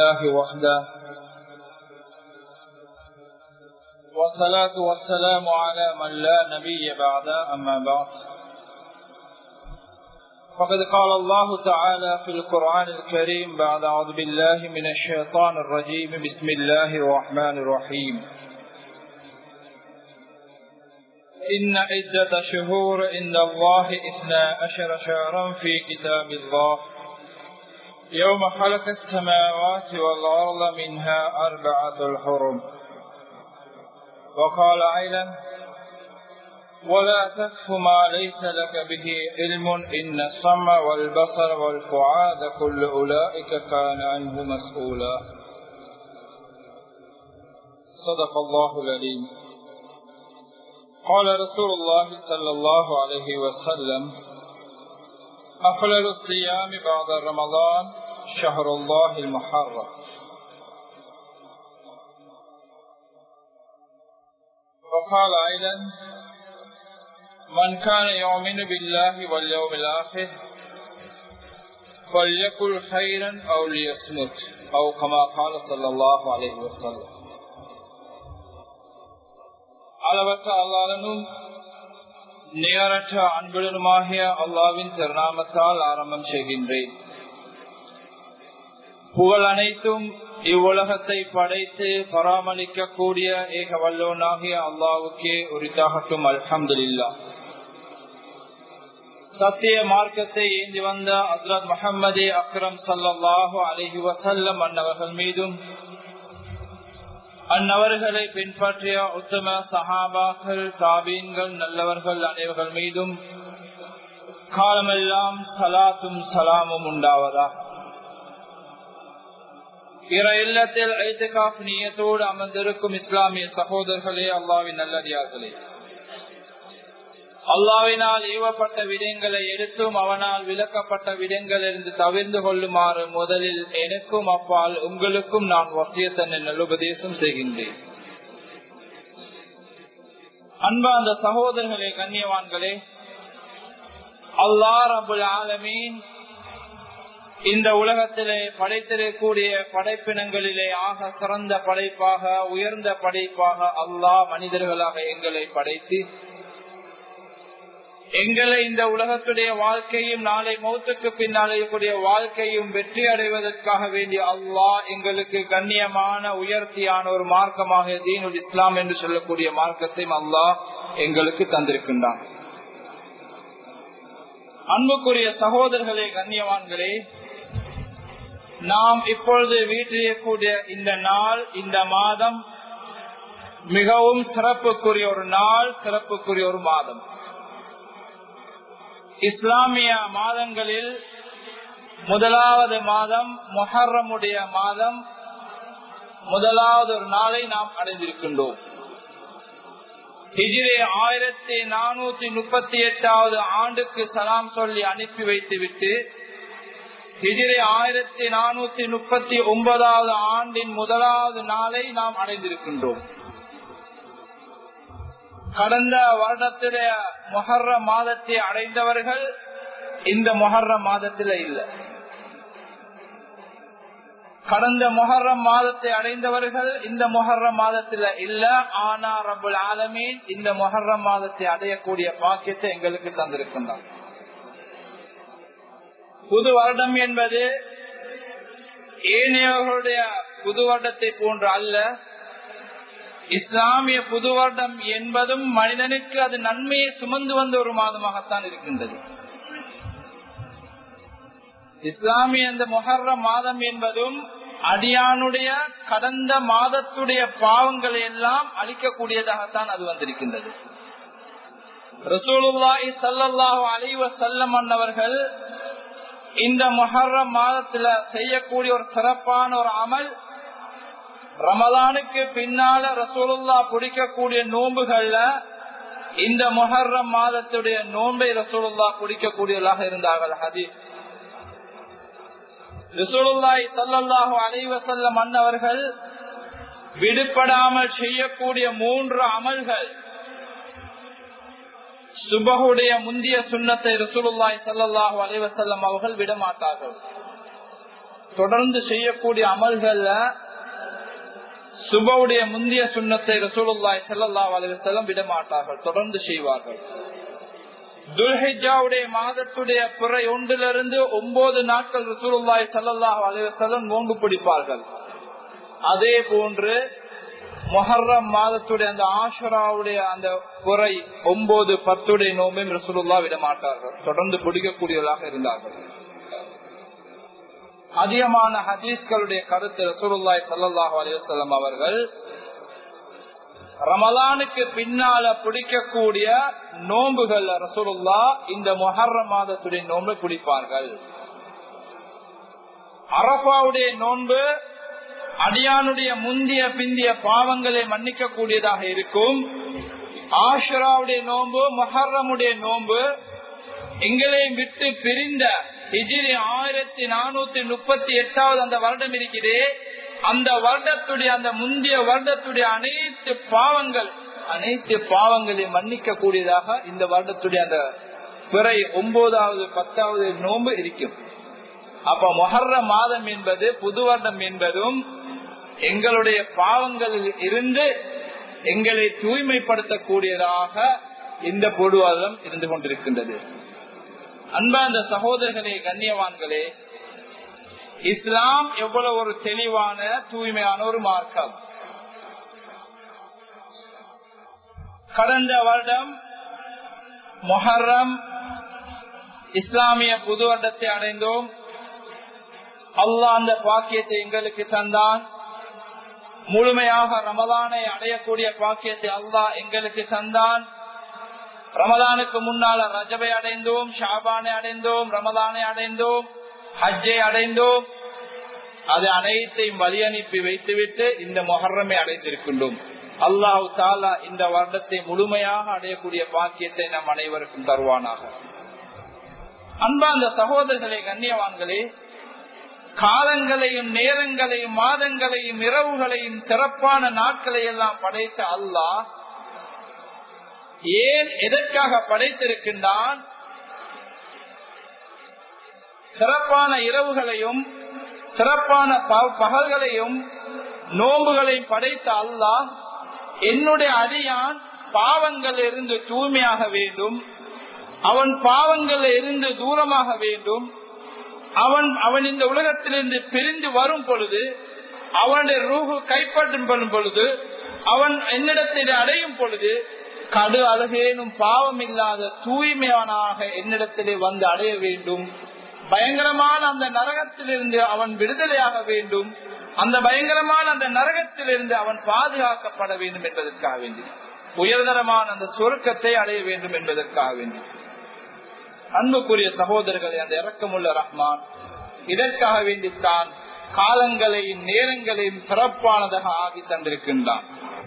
الله وحده والصلاة والسلام على من لا نبي بعد أما بعد فقد قال الله تعالى في القرآن الكريم بعد أعوذ بالله من الشيطان الرجيم بسم الله الرحمن الرحيم إن عدة شهور عند الله إثنى عشر شهرا في كتاب الله يوم خلق السماوات والأرض منها أربعة الحرم وقال عيلا ولا تكف ما ليس لك به علم إن السمع والبصر والفعاد كل أولئك كان عنه مسؤولا صدق الله العليم قال رسول الله صلى الله عليه وسلم أفضل الصيام بعد رمضان شهر الله المحرم وقال أيضا من كان يؤمن بالله واليوم الآخر فليقل خيرا أو ليصمت أو كما قال صلى الله عليه وسلم அளவற்ற அல்லாதனும் நிகரற்ற அன்புடனுமாகிய அல்லாவின் திருநாமத்தால் ஆரம்பம் செய்கின்றேன் புகழ் அனைத்தும் இவ்வுலகத்தை படைத்து பராமரிக்க கூடிய ஏக வல்லோனாகிய அல்லாவுக்கே உரித்தாகட்டும் அல்ஹம்துல்லா சத்திய மார்க்கத்தை ஏந்தி வந்த அஸ்ரத் முகமது அக்ரம் சல்லாஹு அலஹி வசல்லம் அன்னவர்கள் மீதும் அந்நவர்களை பின்பற்றிய உத்தம சஹாபாக்கள் தாபீன்கள் நல்லவர்கள் அனைவர்கள் மீதும் காலமெல்லாம் சலாத்தும் சலாமும் உண்டாவதா பிற இல்லத்தில் ஐத்துகாப் நீயத்தோடு அமர்ந்திருக்கும் இஸ்லாமிய சகோதரர்களே அல்லாவின் நல்லடியார்களே அல்லாவினால் ஏவப்பட்ட விடயங்களை எடுத்தும் அவனால் விளக்கப்பட்ட விடயங்களிலிருந்து தவிர்ந்து கொள்ளுமாறு முதலில் எனக்கும் அப்பால் உங்களுக்கும் நான் வசியத்தன் நல்லுபதேசம் செய்கின்றேன் அன்பா அந்த சகோதரர்களே கண்ணியவான்களே அல்லா ரபுல் ஆலமீன் இந்த உலகத்திலே படைத்திருக்கக்கூடிய படைப்பினங்களிலே ஆக சிறந்த படைப்பாக உயர்ந்த படைப்பாக அல்லாஹ் மனிதர்களாக எங்களை படைத்து எங்களை இந்த உலகத்துடைய வாழ்க்கையும் நாளை மௌத்துக்கு பின்னால் இருக்கக்கூடிய வாழ்க்கையும் வெற்றி அடைவதற்காக வேண்டிய அல்லாஹ் எங்களுக்கு கண்ணியமான உயர்த்தியான ஒரு மார்க்கமாக தீனுல் இஸ்லாம் என்று சொல்லக்கூடிய மார்க்கத்தையும் அல்லாஹ் எங்களுக்கு தந்திருக்கின்றான் அன்புக்குரிய சகோதரர்களே கண்ணியவான்களே நாம் இப்பொழுது வீட்டிலேக்கூடிய இந்த நாள் இந்த மாதம் மிகவும் சிறப்புக்குரிய ஒரு நாள் சிறப்புக்குரிய ஒரு மாதம் இஸ்லாமிய மாதங்களில் முதலாவது மாதம் மொஹர்ரமுடைய மாதம் முதலாவது ஒரு நாளை நாம் அடைந்திருக்கின்றோம் ஹிஜிரே ஆயிரத்தி நானூத்தி முப்பத்தி எட்டாவது ஆண்டுக்கு சலாம் சொல்லி அனுப்பி வைத்துவிட்டு ஹிஜிரே ஆயிரத்தி நானூத்தி முப்பத்தி ஒன்பதாவது ஆண்டின் முதலாவது நாளை நாம் அடைந்திருக்கின்றோம் கடந்த வருடத்துடைய மொஹர்ர மாதத்தை அடைந்தவர்கள் இந்த மொஹர்ர மாதத்தில் இல்லை கடந்த மொஹர்ரம் மாதத்தை அடைந்தவர்கள் இந்த மொஹர்ரம் மாதத்தில் இல்ல ஆனா ரபுல் ஆலமீன் இந்த மொஹர்ரம் மாதத்தை அடையக்கூடிய பாக்கியத்தை எங்களுக்கு தந்திருக்கின்றார் புது வருடம் என்பது ஏனையவர்களுடைய புது வருடத்தை போன்று அல்ல இஸ்லாமிய புது வருடம் என்பதும் மனிதனுக்கு அது நன்மையை சுமந்து வந்த ஒரு மாதமாகத்தான் இருக்கின்றது இஸ்லாமிய இந்த மொஹர்ர மாதம் என்பதும் அடியானுடைய கடந்த மாதத்துடைய பாவங்களை எல்லாம் அழிக்கக்கூடியதாகத்தான் அது வந்திருக்கின்றது ரசூலுல்லாஹி சல்லாஹூ அலைவ செல்லம் அன்னவர்கள் இந்த மொஹர்ரம் மாதத்துல செய்யக்கூடிய ஒரு சிறப்பான ஒரு அமல் ரமலானுக்கு பின்னால ரசூலுல்லா பிடிக்கக்கூடிய நோன்புகள்ல இந்த மொஹர்ரம் மாதத்துடைய நோன்பை ரசூலுல்லா பிடிக்கக்கூடியதாக இருந்தார்கள் ஹதீஸ் ரசூலுல்லாய் சல்லாஹூ அலைவசல்லம் அன்னவர்கள் விடுபடாமல் செய்யக்கூடிய மூன்று அமல்கள் சுபகுடைய முந்திய சுண்ணத்தை ரசூலுல்லாய் சல்லாஹூ அலைவசல்லம் அவர்கள் விடமாட்டார்கள் தொடர்ந்து செய்யக்கூடிய அமல்கள்ல சுபவுடைய முந்தைய சுண்ணத்தை ரசூலுல்லாய் செல்லல்லா அலுவலம் விடமாட்டார்கள் தொடர்ந்து செய்வார்கள் துல்ஹிஜாவுடைய மாதத்துடைய பிறை ஒன்றிலிருந்து ஒன்பது நாட்கள் ரசூலுல்லாய் சல்லாஹ் அலுவலம் நோன்பு பிடிப்பார்கள் அதே போன்று மொஹர்ரம் மாதத்துடைய அந்த ஆஷராவுடைய அந்த குறை ஒன்பது பத்துடைய நோம்பையும் ரசூலுல்லா விட மாட்டார்கள் தொடர்ந்து பிடிக்கக்கூடியவர்களாக இருந்தார்கள் அதிகமான ஹதீஸ்களுடைய கருத்து ரசூலுல்லாய் சல்லாஹூ அலிவசல்லம் அவர்கள் ரமலானுக்கு பின்னால பிடிக்கக்கூடிய நோன்புகள் ரசூலுல்லா இந்த மொஹர்ர மாதத்துடைய நோன்பை பிடிப்பார்கள் அரபாவுடைய நோன்பு அடியானுடைய முந்திய பிந்திய பாவங்களை மன்னிக்க கூடியதாக இருக்கும் ஆஷராவுடைய நோன்பு மொஹர்ரமுடைய நோன்பு எங்களை விட்டு பிரிந்த ஹிஜிரி ஆயிரத்தி நானூத்தி முப்பத்தி எட்டாவது அந்த வருடம் இருக்கிறே அந்த வருடத்துடைய அந்த முந்தைய வருடத்துடைய அனைத்து பாவங்கள் அனைத்து பாவங்களை மன்னிக்க கூடியதாக இந்த வருடத்துடைய அந்த பிறை ஒன்பதாவது பத்தாவது நோன்பு இருக்கும் அப்ப மொஹர்ர மாதம் என்பது புது வருடம் என்பதும் எங்களுடைய பாவங்களில் இருந்து எங்களை தூய்மைப்படுத்தக்கூடியதாக இந்த பொதுவாதம் இருந்து கொண்டிருக்கின்றது அன்பார்ந்த சகோதரர்களே கண்ணியவான்களே இஸ்லாம் எவ்வளவு ஒரு தெளிவான தூய்மையான ஒரு மார்க்கம் கடந்த வருடம் மொஹர்ரம் இஸ்லாமிய புது வருடத்தை அடைந்தோம் அல்லாஹ் அந்த பாக்கியத்தை எங்களுக்கு தந்தான் முழுமையாக ரமதானை அடையக்கூடிய பாக்கியத்தை அல்லாஹ் எங்களுக்கு தந்தான் ரமதானுக்கு முன்னால ரஜபை அடைந்தோம் ஷாபானை அடைந்தோம் ரமதானை அடைந்தோம் ஹஜ்ஜை அடைந்தோம் அது அனைத்தையும் வழி அனுப்பி வைத்துவிட்டு இந்த மொஹர்ரமை அடைந்திருக்கின்றோம் அல்லாஹு தாலா இந்த வருடத்தை முழுமையாக அடையக்கூடிய பாக்கியத்தை நம் அனைவருக்கும் தருவானாக அன்பா அந்த சகோதரர்களே கண்ணியவான்களே காலங்களையும் நேரங்களையும் மாதங்களையும் இரவுகளையும் சிறப்பான நாட்களை எல்லாம் படைத்த அல்லாஹ் ஏன் எதற்காக படைத்திருக்கின்றான் சிறப்பான இரவுகளையும் சிறப்பான பகல்களையும் நோன்புகளையும் படைத்த அல்லாஹ் என்னுடைய அடியான் பாவங்கள் இருந்து தூய்மையாக வேண்டும் அவன் பாவங்கள் இருந்து தூரமாக வேண்டும் அவன் அவன் இந்த உலகத்திலிருந்து பிரிந்து வரும் பொழுது அவனுடைய ரூகு கைப்பற்றும் பெறும் பொழுது அவன் என்னிடத்தில் அடையும் பொழுது கடு அழகேனும் பாவம் இல்லாத தூய்மையானாக என்னிடத்திலே வந்து அடைய வேண்டும் பயங்கரமான அந்த நரகத்திலிருந்து அவன் விடுதலையாக வேண்டும் அந்த பயங்கரமான அந்த நரகத்திலிருந்து அவன் பாதுகாக்கப்பட வேண்டும் என்பதற்காக வேண்டி உயர்தரமான அந்த சொருக்கத்தை அடைய வேண்டும் என்பதற்காக வேண்டி அன்புக்குரிய சகோதரர்களை அந்த இறக்கமுள்ள ரஹ்மான் இதற்காக வேண்டித்தான் காலங்களையும் நேரங்களையும் சிறப்பானதாக ஆகி தந்திருக்கின்றான்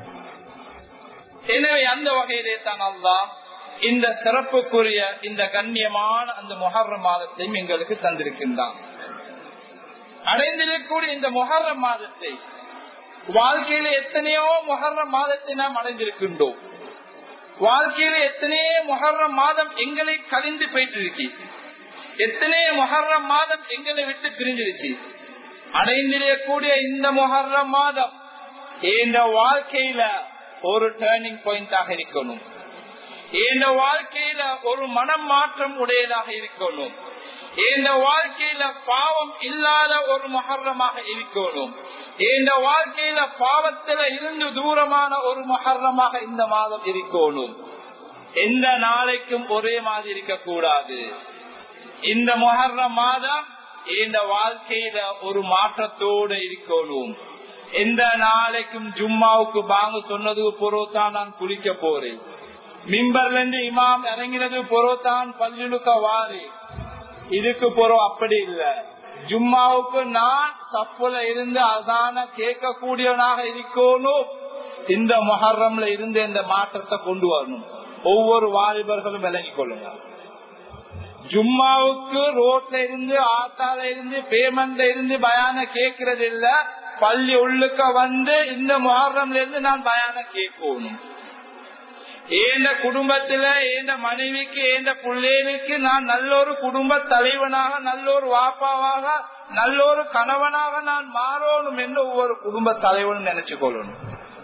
எனவே அந்த வகையிலே தான் அல்லா இந்த சிறப்புக்குரிய இந்த கண்ணியமான அந்த மொஹர்ர மாதத்தையும் எங்களுக்கு தந்திருக்கின்றான் அடைந்திருக்கக்கூடிய இந்த மொஹர்ர மாதத்தை வாழ்க்கையில எத்தனையோ மொஹர்ர மாதத்தை நாம் அடைந்திருக்கின்றோம் வாழ்க்கையில எத்தனையோ மொஹர்ர மாதம் எங்களை கழிந்து போயிட்டு எத்தனையோ மொஹர்ர மாதம் எங்களை விட்டு பிரிஞ்சிருச்சு அடைந்திருக்கக்கூடிய இந்த மொஹர்ர மாதம் இந்த வாழ்க்கையில ஒரு டேர்னிங் பாயிண்டாக இருக்கணும் இந்த வாழ்க்கையில ஒரு மனம் மாற்றம் உடையதாக இருக்கணும் இந்த வாழ்க்கையில பாவம் இல்லாத ஒரு மகரமாக இருக்கணும் இந்த வாழ்க்கையில பாவத்தில இருந்து தூரமான ஒரு மகரமாக இந்த மாதம் இருக்கணும் எந்த நாளைக்கும் ஒரே மாதிரி இருக்கக்கூடாது இந்த மொஹர்ர மாதம் இந்த வாழ்க்கையில ஒரு மாற்றத்தோடு இருக்கணும் எந்த நாளைக்கும் ஜும்மாவுக்கு பாங்க சொன்னது பொருத்தான் நான் குளிக்க போறேன் மிம்பர்ல இருந்து இமாம் இறங்கினது பொருத்தான் பல்லுழுக்க வாரு இதுக்கு போறோம் அப்படி இல்ல ஜும்மாவுக்கு நான் தப்புல இருந்து அதான கேட்கக்கூடியவனாக இருக்கணும் இந்த மொஹர்ரம்ல இருந்து இந்த மாற்றத்தை கொண்டு வரணும் ஒவ்வொரு வாலிபர்களும் விளங்கிக் கொள்ளுங்க ஜும்மாவுக்கு ரோட்ல இருந்து ஆத்தால இருந்து பேமெண்ட்ல இருந்து பயான கேட்கறது இல்ல பள்ளி உள்ளுக்க வந்து இந்த முகாரம்ல இருந்து நான் பயான கேட்கணும் ஏந்த குடும்பத்துல ஏந்த மனைவிக்கு ஏந்த பிள்ளைகளுக்கு நான் நல்ல ஒரு குடும்ப தலைவனாக நல்ல ஒரு வாப்பாவாக நல்ல ஒரு கணவனாக நான் மாறணும் என்று ஒவ்வொரு குடும்ப தலைவனும் நினைச்சு கொள்ளணும்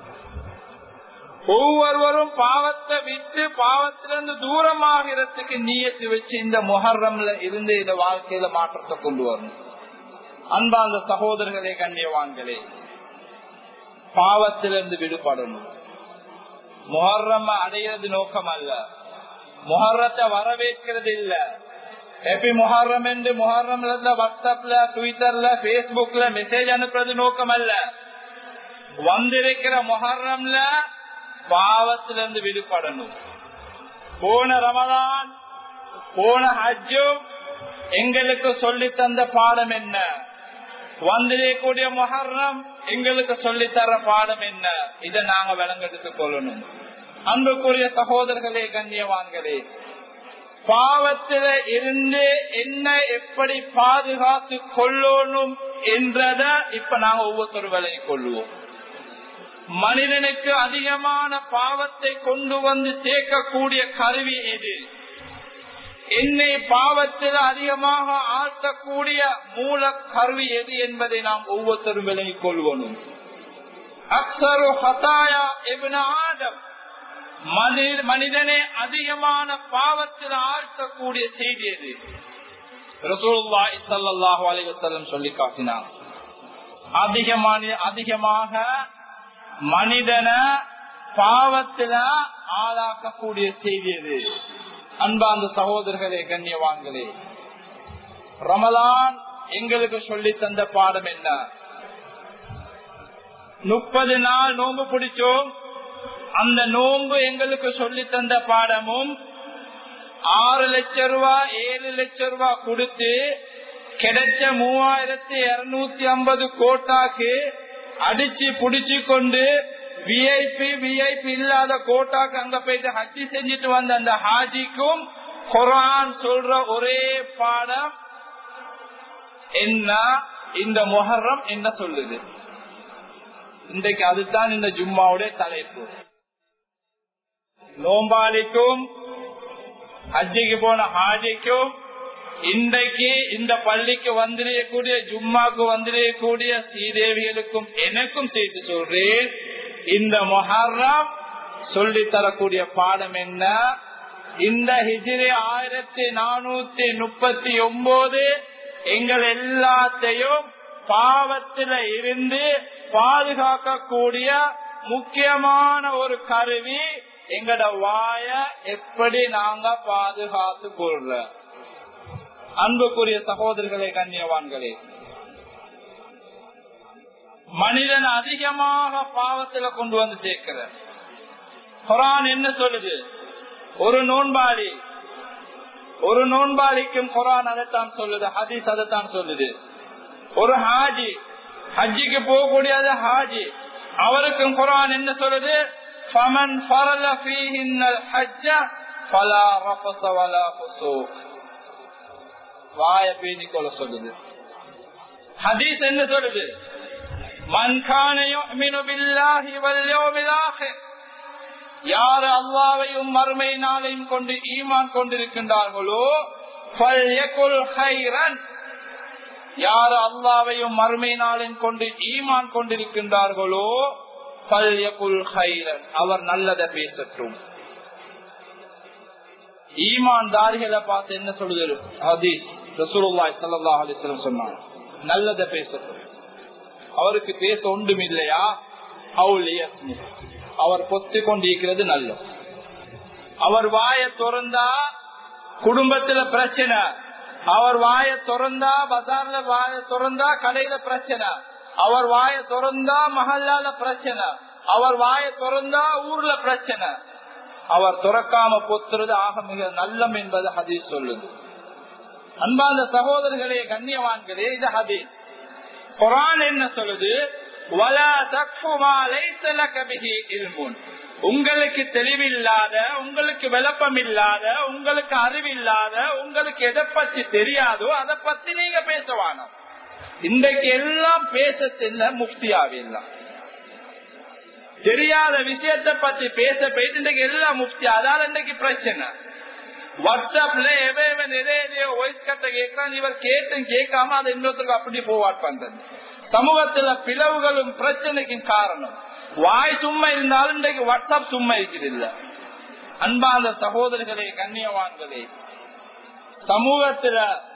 ஒவ்வொருவரும் பாவத்தை விட்டு பாவத்திலிருந்து தூரமாகிறதுக்கு நீயத்து வச்சு இந்த முஹர்ரம்ல இருந்து இந்த வாழ்க்கையில மாற்றத்தை கொண்டு வரணும் அன்பாந்த சகோதரர்களே கண்ணியவான்களே பாவத்திலிருந்து விடுபடணும் முஹர்ரம் அடையிறது நோக்கம் அல்ல முஹர்ரத்தை வரவேற்கிறது இல்ல ஹாப்பி முஹர்ரம் என்று முஹர்ரம்ல வாட்ஸ்அப்ல ட்விட்டர்ல பேஸ்புக்ல மெசேஜ் அனுப்புறது நோக்கம் அல்ல வந்திருக்கிற முஹர்ரம்ல பாவத்திலிருந்து விடுபடணும் போன ரமதான் போன ஹஜ்ஜும் எங்களுக்கு சொல்லி தந்த பாடம் என்ன வந்திருக்கக்கூடிய முஹர்ரம் எங்களுக்கு சொல்லி தர பாடம் என்ன இதை நாங்க விளங்கெடுத்துக் கொள்ளணும் அன்புக்குரிய சகோதரர்களே கண்ணியவான்களே பாவத்தில இருந்து என்ன எப்படி பாதுகாத்து கொள்ளணும் என்றத இப்ப நாங்க ஒவ்வொருத்தரும் விலகி கொள்வோம் மனிதனுக்கு அதிகமான பாவத்தை கொண்டு வந்து சேர்க்கக்கூடிய கருவி எது என்னை பாவத்தில் அதிகமாக ஆழ்த்தக்கூடிய மூல கருவி எது என்பதை நாம் ஒவ்வொருத்தரும் விலகிக் கொள்வோனும் அக்சரு ஹதாயா எபின ஆதம் மனிதனே அதிகமான பாவத்தில் ஆழ்த்தக்கூடிய செய்தி எது ரசூலுல்லாஹி ஸல்லல்லாஹு அலைஹி வஸல்லம் சொல்லி காட்டினார் அதிகமான அதிகமாக மனிதனை பாவத்தில ஆளாக்கக்கூடிய செய்தி எது அன்பாந்த சகோதரர்களே கண்ணியவான்களே ரமலான் எங்களுக்கு சொல்லி தந்த பாடம் என்ன முப்பது நாள் நோன்பு பிடிச்சோம் அந்த நோன்பு எங்களுக்கு சொல்லி தந்த பாடமும் ஆறு லட்சம் ரூபாய் ஏழு லட்சம் ரூபாய் கொடுத்து கிடைச்ச மூவாயிரத்தி இருநூத்தி ஐம்பது கோட்டாக்கு அடிச்சு புடிச்சு கொண்டு விஐபி விஐபி இல்லாத கோட்டாக்கு அங்க போயிட்டு ஹஜ்ஜி செஞ்சுட்டு வந்த அந்த ஹாஜிக்கும் குரான் சொல்ற ஒரே பாடம் என்ன இந்த மொஹர்ரம் என்ன சொல்லுது இன்றைக்கு அதுதான் இந்த ஜும்மாவுடைய தலைப்பு நோம்பாளிக்கும் ஹஜ்ஜிக்கு போன ஹாஜிக்கும் இன்றைக்கு இந்த பள்ளிக்கு வந்திருக்கக்கூடிய ஜும்மாக்கு வந்திருக்கக்கூடிய ஸ்ரீதேவிகளுக்கும் எனக்கும் சேர்த்து சொல்றேன் இந்த மொஹர்ரம் சொல்லி தரக்கூடிய பாடம் என்ன இந்த ஹிஜிரி ஆயிரத்தி நானூத்தி முப்பத்தி ஒன்பது எங்கள் எல்லாத்தையும் பாவத்தில இருந்து பாதுகாக்கக்கூடிய முக்கியமான ஒரு கருவி எங்கட வாய எப்படி நாங்க பாதுகாத்து கொள்ற அன்புக்குரிய சகோதரர்களே கண்ணியவான்களே மனிதன் அதிகமாக பாவத்துல கொண்டு வந்து சேர்க்கிற குரான் என்ன சொல்லுது ஒரு நோன்பாளி ஒரு நோன்பாளிக்கும் குரான் அதைத்தான் சொல்லுது ஹதீஸ் அதைத்தான் சொல்லுது ஒரு ஹாஜி ஹஜ்ஜிக்கு போகக்கூடிய ஹாஜி அவருக்கும் குரான் என்ன சொல்லுது ஃபமன் ஃபரல ஃபீஹின்னல் ஹஜ்ஜ ஃபலா ரஃபஸ வலா ஃபுசூக் வாய பேணி கொள்ள சொல்லுது ஹதீஸ் என்ன சொல்லுது மன் கான யுமினு பில்லாஹி வல் யௌமில் ஆகிர் யார் அல்லாவையும் மறுமை நாளையும் கொண்டு ஈமான் கொண்டிருக்கின்றார்களோ யார் அல்லாவையும் மறுமை நாளையும் கொண்டு ஈமான் கொண்டிருக்கின்றார்களோ அவர் நல்லதை பேசட்டும் ஈமான்தாரிகளை பார்த்து என்ன சொல்லுது ஹதீஸ் ரசூலுல்லாஹி ஸல்லல்லாஹு அலைஹி வஸல்லம் சொன்னாங்க நல்லதை பேசட்டும் அவருக்கு பேச ஒன்றும் இல்லையா அவுலியஸ்மு அவர் பொத்தி கொண்டிருக்கிறது நல்ல அவர் வாய திறந்தா குடும்பத்துல பிரச்சனை அவர் வாய திறந்தா பஜார்ல வாய திறந்தா கடையில பிரச்சனை அவர் வாய திறந்தா மஹல்லால பிரச்சனை அவர் வாய திறந்தா ஊர்ல பிரச்சனை அவர் துறக்காம பொத்துறது ஆக மிக நல்லம் என்பது ஹதீஸ் சொல்லுது அன்பாந்த சகோதரர்களே கண்ணியவான்களே இது ஹதீஸ் குரான் என்ன சொல்லுது உங்களுக்கு தெளிவில்லாத உங்களுக்கு விளப்பம் இல்லாத உங்களுக்கு அறிவில்லாத உங்களுக்கு எதை பத்தி தெரியாதோ அதை பத்தி நீங்க பேசவானோ இன்றைக்கு எல்லாம் பேச தெரியல முஃப்தியாவில்லாம் தெரியாத விஷயத்தை பத்தி பேச போயிட்டு இன்றைக்கு எல்லாம் முஃப்தி அதால இன்றைக்கு பிரச்சனை வாட்ஸ்அப்ல எவன் எதையோ வாய்ஸ் கட்ட கேட்கிறான் இவர் கேட்டும் கேட்காம அதை இன்னொருத்தருக்கு அப்படி போவாட் பண்றது சமூகத்துல பிளவுகளும் பிரச்சனைக்கும் காரணம் வாய் சும்மா இருந்தாலும் இன்றைக்கு வாட்ஸ்அப் சும்மா இருக்குது இல்ல அன்பாந்த சகோதரர்களே கண்ணியவான்களே சமூகத்துல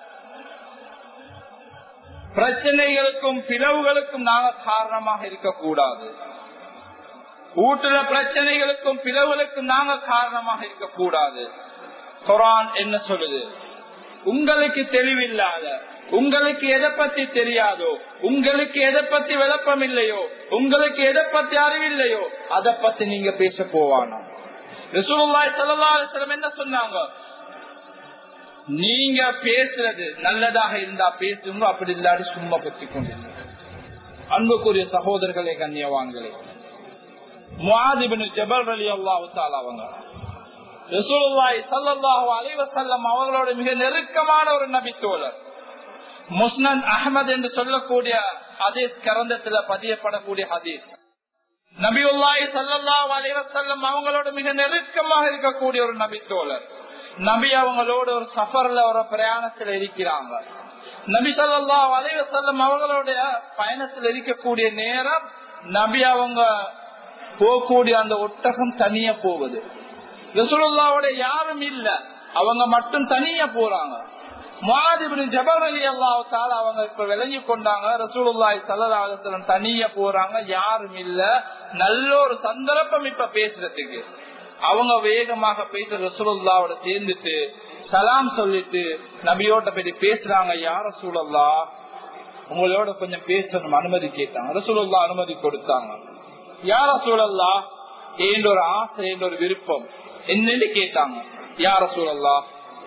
பிரச்சனைகளுக்கும் பிளவுகளுக்கும் நாங்க காரணமாக இருக்கக்கூடாது வீட்டுல பிரச்சனைகளுக்கும் பிளவுகளுக்கும் நாங்க காரணமாக இருக்கக்கூடாது குரான் என்ன சொல்லுது உங்களுக்கு தெளிவில்லாத உங்களுக்கு எதை பத்தி தெரியாதோ உங்களுக்கு எதை பத்தி விளப்பம் இல்லையோ உங்களுக்கு எதை பத்தி அறிவில்லையோ அதை பத்தி நீங்க பேச போவானா ரசூலுல்லாஹி ஸல்லல்லாஹு அலைஹி வஸல்லம் என்ன சொன்னாங்க நீங்க பேசுறது நல்லதாக இருந்தா பேசுங்க அப்படி இல்லாடி சும்மா பத்தி கொண்டு அன்புக்குரிய சகோதரர்களே கண்ணியவான்களே முஆதிபின் ஜபல் அலி அல்லாஹு தாலா அவங்க ரசூலுல்லாஹி ஸல்லல்லாஹு அலைஹி வஸல்லம் அவர்களோட மிக நெருக்கமான ஒரு நபி தோழர் முஸ்னன் அஹமது என்று சொல்லக்கூடிய ஹதீஸ் கரந்தத்துல பதியப்படக்கூடிய ஹதீஸ் நபியுல்லாஹி ஸல்லல்லாஹு அலைஹி வஸல்லம் அவங்களோட மிக நெருக்கமாக இருக்கக்கூடிய ஒரு நபி தோழர் நபி அவங்களோட ஒரு சஃபர்ல ஒரு பிரயாணத்துல இருக்கிறாங்க நபி ஸல்லல்லாஹு அலைஹி வஸல்லம் அவங்களுடைய பயணத்தில் இருக்கக்கூடிய நேரம் நபி அவங்க போகக்கூடிய அந்த ஒட்டகம் தனியா போகுது ரசூலுல்லாவோட யாரும் இல்ல அவங்க மட்டும் தனியா போறாங்க மாதிபின் ஜபர் அலி அல்லாஹால அவங்க இப்ப விளங்கி கொண்டாங்க ரசூலுல்லாய் சல்லதாலத்திலம் தனியா போறாங்க யாரும் இல்ல நல்ல ஒரு சந்தர்ப்பம் இப்ப பேசுறதுக்கு அவங்க வேகமாக போயிட்டு ரசூலுல்லாவோட சேர்ந்துட்டு சலாம் சொல்லிட்டு நபியோட்ட போயிட்டு பேசுறாங்க யார சூழல்லா உங்களோட கொஞ்சம் பேசணும் அனுமதி கேட்டாங்க ரசூலுல்லா அனுமதி கொடுத்தாங்க யார சூழல்லா ஏன் ஒரு ஆசை ஏன் ஒரு விருப்பம் என்னன்னு கேட்டாங்க யார சூழல்லா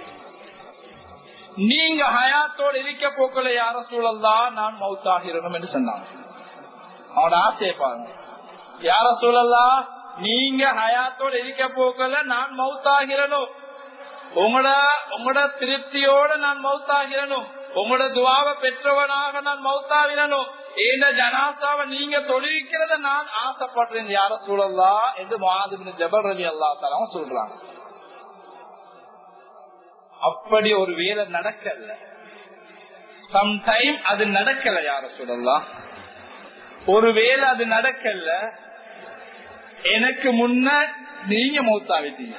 நீங்க ஹயாத்தோடு இருக்க போக்கல யார சூழல்லா நான் மவுத்தாகிறனும் என்று சொன்னாங்க அவனோட ஆசையை பாருங்க யார சூழல்லா நீங்க ஹயாத்தோடு இருக்க போக்கல நான் மவுத்தாகிறனும் உங்களோட உங்களோட திருப்தியோட நான் மவுத்தாகிறனும் உங்களோட துவாவை பெற்றவனாக நான் மவுத்தாகிறனும் இந்த ஜனாசாவை நீங்க தொழிலிக்கிறத நான் ஆசைப்படுறேன் யார சூழல்லா என்று மாதிபின் ஜபர் ரவி அல்லா தலாம் சொல்றாங்க அப்படி ஒரு வேலை நடக்கல சம்டைம் அது நடக்கல யார சொல்லலாம் ஒரு வேலை அது நடக்கல எனக்கு முன்ன நீங்க மௌத்தாவிட்டீங்க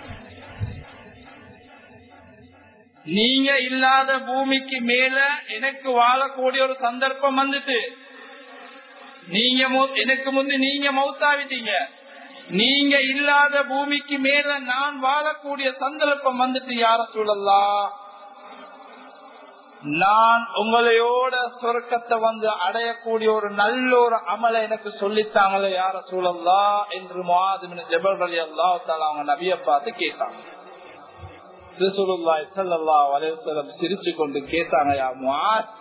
நீங்க இல்லாத பூமிக்கு மேல எனக்கு வாழக்கூடிய ஒரு சந்தர்ப்பம் வந்துட்டு நீங்க எனக்கு முந்தி நீங்க மௌத்தாவிட்டீங்க நீங்க இல்லாத பூமிக்கு மேல நான் வாழக்கூடிய சந்தர்ப்பம் வந்துட்டு யார சூழல்லா நான் உங்களையோட சொர்க்கத்தை வந்து அடையக்கூடிய ஒரு நல்ல ஒரு அமலை எனக்கு சொல்லித்தாங்களே யார சூழல்லா என்று மாதிமின் ஜபல் அலி அல்லா அவங்க நபிய பார்த்து கேட்டாங்க சிரிச்சு கொண்டு கேட்டாங்க யா முஆத்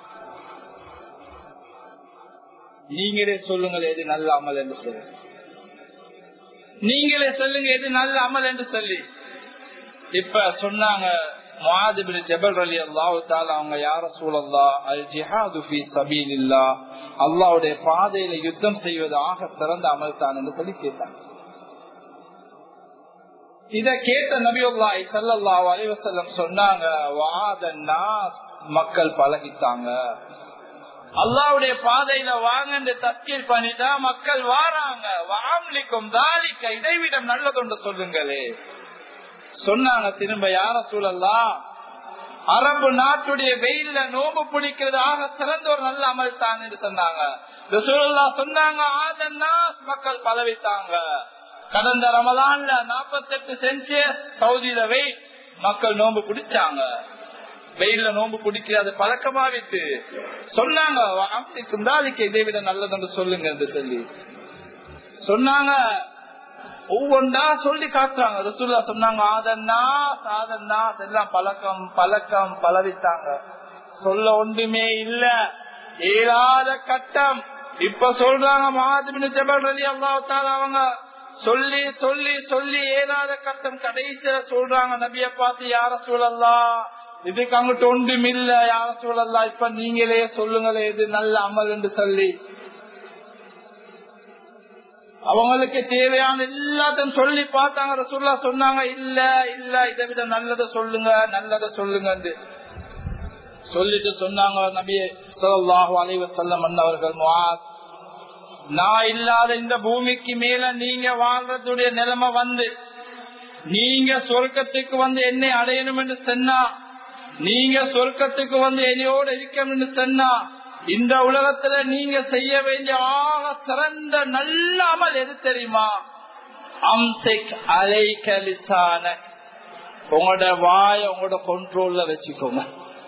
நீங்களே சொல்லுங்கள் எது நல்ல அமல் என்று சொல்லுங்க நீங்களே சொல்லுங்க எது நல்ல அமல் என்று சொல்லி இப்ப சொன்னாங்க மாதிபின் ஜபல் அலி அல்லாஹால அவங்க யார சூழல்லா அல் ஜிஹாது ஃபி சபீலில்லா அல்லாவுடைய பாதையில யுத்தம் செய்வது ஆக சிறந்த அமல் தான் என்று சொல்லி கேட்டாங்க இத கேட்ட நபியுல்லாய் சல்லல்லா அலிவசல்லம் சொன்னாங்க வாதன்னா மக்கள் பழகிட்டாங்க அல்லாவுடைய பாதையில வாங்க தற்கீழ் பண்ணிட்டா மக்கள் வாராங்க வாம்லிக்கும் தாலிக்க இதைவிடம் நல்லதொன்று சொல்லுங்களே சொன்னாங்க திரும்ப யார சூழல்லா அரபு நாட்டுடைய வெயில்ல நோம்பு பிடிக்கிறதாக சிறந்த ஒரு நல்ல அமல் தான் என்று சொன்னாங்க சொன்னாங்க ஆதன்னா மக்கள் பதவித்தாங்க கடந்த ரமலான்ல நாற்பத்தி எட்டு செஞ்சு சவுதியில வெயில் மக்கள் நோம்பு பிடிச்சாங்க வெயில்ல நோம்பு பிடிக்கிற அது பழக்கமாவிட்டு சொன்னாங்க அம்சிக்கும் தாலிக்கு இதை விட நல்லதுன்னு சொல்லுங்க என்று சொல்லி சொன்னாங்க ஒவ்வொன்றா சொல்லி காட்டுறாங்க ரசூல்லா சொன்னாங்க ஆதன்னா சாதன்னா எல்லாம் பழக்கம் பழக்கம் பழவித்தாங்க சொல்ல ஒன்றுமே இல்ல ஏழாத கட்டம் இப்ப சொல்றாங்க மாதிரி ஜபல் ரலி அல்லாத்தால அவங்க சொல்லி சொல்லி சொல்லி ஏழாத கட்டம் கடைசியில சொல்றாங்க நபிய பார்த்து யார சூழல்லாம் இதுக்கு அங்கிட்ட ஒன்றும் இல்ல யார சூழல்லாம் இப்ப நீங்களே சொல்லுங்களே இது நல்ல அமல் என்று சொல்லி அவங்களுக்கு தேவையான எல்லாத்தையும் சொல்லி பார்த்தாங்க ரசூல்லா சொன்னாங்க இல்ல இல்ல இதை விட நல்லதை சொல்லுங்க நல்லதை சொல்லுங்க சொல்லிட்டு சொன்னாங்க நபியே சொல்லாஹு அலைவ செல்லம் அவர்கள் நான் இல்லாத இந்த பூமிக்கு மேல நீங்க வாழ்றதுடைய நிலைமை வந்து நீங்க சொர்க்கத்துக்கு வந்து என்னை அடையணும் என்று சொன்னா நீங்க சொர்க்கத்துக்கு வந்து என்னையோடு இருக்கணும் என்று சொன்னா இந்த உலகத்துல நீங்க செய்ய வேண்டிய ஆக சிறந்த நல்ல அமல் எது தெரியுமா அம்சைக் அலைகலிசான உங்களோட வாய உங்களோட கண்ட்ரோல்ல வச்சுக்கோங்க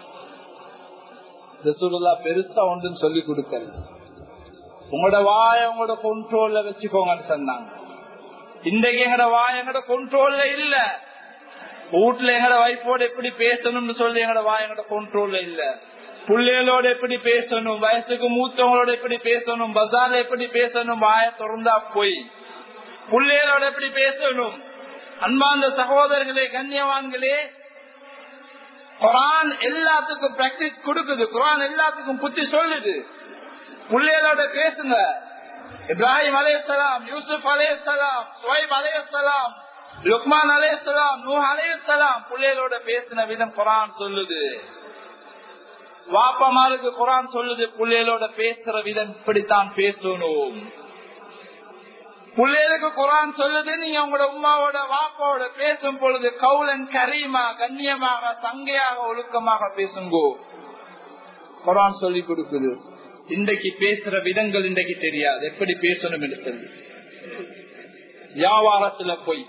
ரசூலுல்லா பெருசா ஒன்றும் சொல்லி கொடுக்கல உங்களோட வாய உங்களோட கண்ட்ரோல்ல வச்சுக்கோங்கன்னு சொன்னாங்க இன்றைக்கு எங்கட வாய எங்கட கண்ட்ரோல்ல இல்ல வீட்டுல எங்கட வைஃபோட எப்படி பேசணும்னு சொல்லி எங்கட வாய எங்கட கண்ட்ரோல்ல இல்ல பிள்ளைகளோட எப்படி பேசணும் வயசுக்கு மூத்தவங்களோட எப்படி பேசணும் பஜார்ல எப்படி பேசணும் வாய திறந்தா போய் பிள்ளைகளோட எப்படி பேசணும் அன்பாந்த சகோதரர்களே கண்ணியவான்களே குரான் எல்லாத்துக்கும் பிராக்டிஸ் கொடுக்குது குரான் எல்லாத்துக்கும் புத்தி சொல்லுது பிள்ளைகளோட பேசுங்க இப்ராஹிம் அலையலாம் யூசுப் அலையலாம் சுவைப் அலையலாம் லுக்மான் அலையலாம் நூ அலையலாம் பிள்ளைகளோட பேசின விதம் குரான் சொல்லுது வாப்பமாருக்கு குரான் சொல்லுது பிள்ளைகளோட பேசுற விதம் இப்படித்தான் பேசணும் பிள்ளைகளுக்கு குரான் சொல்லுது நீங்க உங்களோட உமாவோட வாப்பாவோட பேசும் பொழுது கவுலன் கரீமா கண்ணியமாக சங்கையாக ஒழுக்கமாக பேசுங்கோ குரான் சொல்லி கொடுக்குது இன்றைக்கு பேசுற விதங்கள் இன்றைக்கு தெரியாது எப்படி பேசணும் என்று சொல்லி வியாபாரத்துல போய்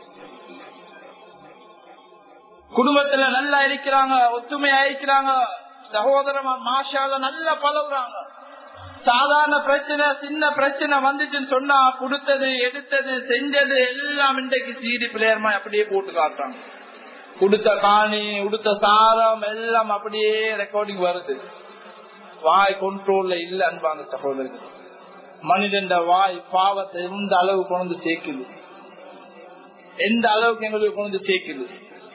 குடும்பத்துல நல்லா இருக்கிறாங்க ஒத்துமையா இருக்கிறாங்க சகோதரமா மாஷால நல்லா பழகுறாங்க சாதாரண பிரச்சனை சின்ன பிரச்சனை வந்துச்சுன்னு சொன்னா கொடுத்தது எடுத்தது செஞ்சது எல்லாம் இன்றைக்கு சீடி பிளேயர்மா அப்படியே போட்டு காட்டுறாங்க கொடுத்த காணி உடுத்த சாரம் எல்லாம் அப்படியே ரெக்கார்டிங் வருது வாய் கண்ட்ரோல்ல இல்ல அன்பான சகோதரர்கள் மனிதன் வாய் பாவத்தை எந்த அளவு கொண்டு சேர்க்குது எந்த அளவுக்கு எங்களுக்கு கொண்டு சேர்க்குது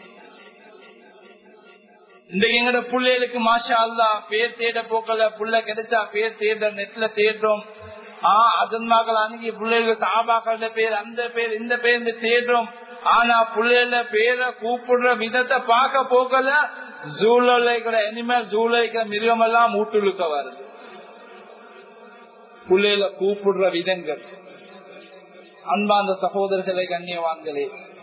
இன்றைக்கு எங்கட பிள்ளைகளுக்கு மாஷா அல்லா பேர் தேட போக்கல புள்ள கிடைச்சா பேர் தேட நெட்ல தேடுறோம் ஆஹ் அதன் மகள் அன்னைக்கு பிள்ளைகளுக்கு சாபாக்கள பேர் அந்த பேர் இந்த பேர் தேடுறோம் ஆனா பிள்ளைகள பேரை கூப்பிடுற விதத்தை பார்க்க போக்கல ஜூல இருக்கிற அனிமல் ஜூல இருக்கிற மிருகம் எல்லாம் மூட்டுழுக்க வருது பிள்ளைகள கூப்பிடுற விதங்கள் அன்பாந்த சகோதரர்களை கண்ணியவான்களே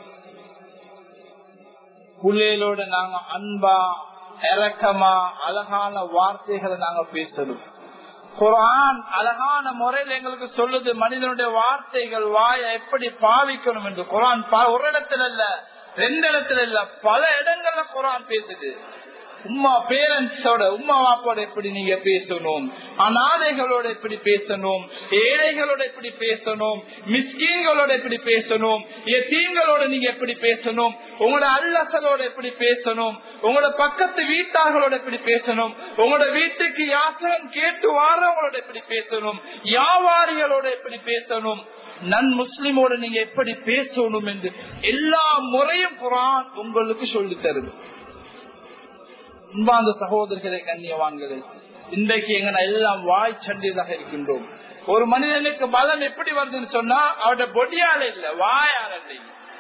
பிள்ளைகளோட நாங்க அன்பா இறக்கமா அழகான வார்த்தைகளை நாங்க பேசணும் குரான் அழகான முறையில் எங்களுக்கு சொல்லுது மனிதனுடைய வார்த்தைகள் வாய எப்படி பாவிக்கணும் என்று குரான் ஒரு இடத்துல இல்ல ரெண்டு இடத்துல இல்ல பல இடங்கள்ல குரான் பேசுது உமா பேரண்ட்ஸோட உமா வாப்போட எப்படி நீங்க பேசணும் அநாதைகளோட எப்படி பேசணும் ஏழைகளோட எப்படி பேசணும் மிஸ்கீன்களோட எப்படி பேசணும் எத்தீங்களோட நீங்க எப்படி பேசணும் உங்களோட அல்லசலோட எப்படி பேசணும் உங்களோட பக்கத்து வீட்டார்களோட எப்படி பேசணும் உங்களோட வீட்டுக்கு யாசகம் கேட்டு வாரவங்களோட எப்படி பேசணும் வியாபாரிகளோட எப்படி பேசணும் நன் முஸ்லிமோட நீங்க எப்படி பேசணும் என்று எல்லா முறையும் குரான் உங்களுக்கு சொல்லி தருது அன்பாந்த சகோதரர்களே கண்ணியவான்களே இன்றைக்கு எங்க எல்லாம் வாய் சண்டியதாக இருக்கின்றோம் ஒரு மனிதனுக்கு பலம் எப்படி வருதுன்னு சொன்னா அவருடைய பொடியால இல்ல வாயால இல்லை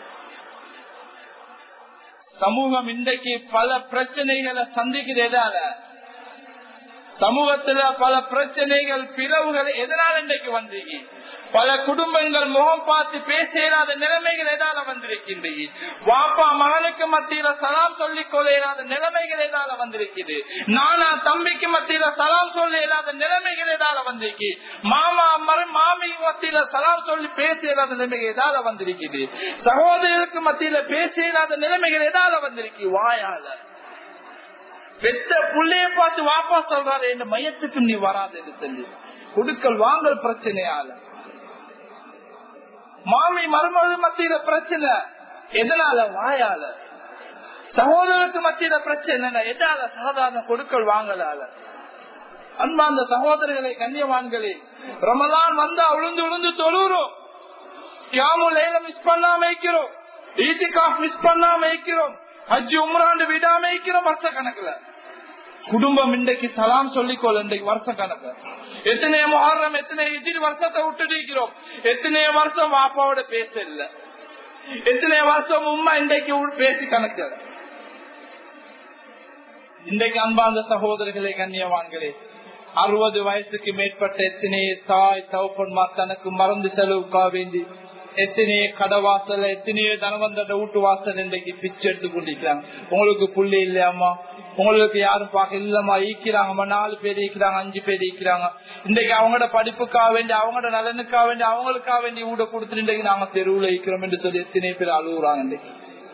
சமூகம் இன்றைக்கு பல பிரச்சனைகளை சந்திக்கிறதால சமூகத்துல பல பிரச்சனைகள் பிளவுகள் எதனால இன்றைக்கு வந்தீங்க பல குடும்பங்கள் முகம் பார்த்து பேச இயலாத நிலைமைகள் எதால வந்திருக்கின்றது வாப்பா மகனுக்கு மத்தியில சலாம் சொல்லிக் கொள்ள இயலாத நிலைமைகள் எதால வந்திருக்குது நானா தம்பிக்கு மத்தியில சலாம் சொல்ல இயலாத நிலைமைகள் எதால வந்திருக்கு மாமா மாமி மத்தியில சலாம் சொல்லி பேச இயலாத நிலைமைகள் எதால வந்திருக்குது சகோதரருக்கு மத்தியில பேச இயலாத நிலைமைகள் எதால வந்திருக்கு வாயால பெத்த புள்ளைய பார்த்து வாப்பா சொல்றாரு இந்த மையத்துக்கு நீ வராது சொல்லி கொடுக்கல் வாங்கல் பிரச்சனையால மாமி மருமகள் மத்தியில பிரச்சனை எதனால வாயால சகோதரருக்கு மத்தியில பிரச்சனை எதால சாதாரண கொடுக்கல் வாங்கலால அன்பாந்த சகோதரர்களை கண்ணியவான்களே ரமலான் வந்தா உளுந்து உளுந்து தொழுறோம் கியாமுல் மிஸ் பண்ணாம வைக்கிறோம் ஈட்டிகாஃப் மிஸ் பண்ணாம வைக்கிறோம் ஹஜ்ஜி உம்ராண்டு விடாம வைக்கிறோம் வருஷ கணக்குல குடும்பம் இன்றைக்கு சலாம் சொல்லிக்கொள்ள இன்றைக்கு வருஷ கணக்கு எத்தனை முஹர்ரம் எத்தனை இஜிரி வருஷத்தை விட்டுட்டு இருக்கிறோம் எத்தனை வருஷம் வாப்பாவோட பேச இல்ல எத்தனை வருஷம் உண்மை இன்றைக்கு பேசி கணக்கு இன்றைக்கு அன்பார்ந்த சகோதரர்களே கண்ணியவான்களே அறுபது வயசுக்கு மேற்பட்ட எத்தனை தாய் தவப்பன்மார் தனக்கு மறந்து செலவுக்காக வேண்டி எத்தனையோ கடவாசல் எத்தனையோ தனவந்தோட வீட்டு வாசல் இன்றைக்கு பிச்சை எடுத்து கொண்டிருக்கிறாங்க உங்களுக்கு புள்ளி இல்லையாமா உங்களுக்கு யாரும் பார்க்க இல்லம்மா ஈக்கிறாங்கம்மா நாலு பேர் ஈக்கிறாங்க அஞ்சு பேர் ஈக்கிறாங்க இன்றைக்கு அவங்களோட படிப்புக்காக வேண்டி அவங்களோட நலனுக்காக வேண்டி அவங்களுக்காக வேண்டி வீட கொடுத்துட்டு இன்றைக்கு நாங்க தெருவுல ஈக்கிறோம் என்று சொல்லி எத்தனை பேர் அழுகுறாங்க இன்றைக்கு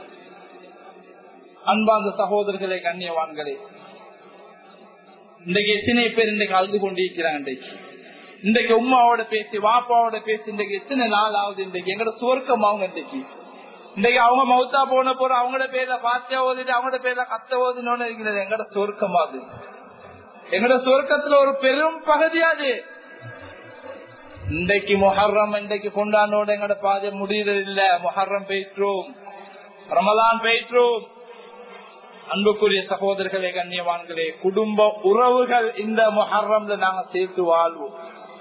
அன்பாந்த சகோதரர்களே கண்ணியவான்களே இன்றைக்கு எத்தனை பேர் இன்றைக்கு அழுது கொண்டிருக்கிறாங்க இன்றைக்கு இன்றைக்கு உமாவோட பேசி வாப்பாவோட பேசி இன்றைக்கு எத்தனை நாள் ஆகுது இன்றைக்கு எங்கட சுவர்க்கம் அவங்க இன்றைக்கு இன்றைக்கு அவங்க மௌத்தா போன போற அவங்களோட பேர்ல பாத்தியா ஓதிட்டு அவங்களோட பேர்ல கத்த ஓதினோன்னு இருக்கிறது எங்கட சுவர்க்கம் அது எங்கட சுவர்க்கத்துல ஒரு பெரும் பகுதி அது இன்றைக்கு மொஹர்ரம் இன்றைக்கு கொண்டாடோட எங்கட பாதை முடியறது இல்ல மொஹர்ரம் போயிட்டுரும் ரமலான் போயிட்டுரும் அன்புக்குரிய சகோதரர்களே கண்ணியவான்களே குடும்ப உறவுகள் இந்த மொஹர்ரம்ல நாங்க சேர்த்து வாழ்வோம்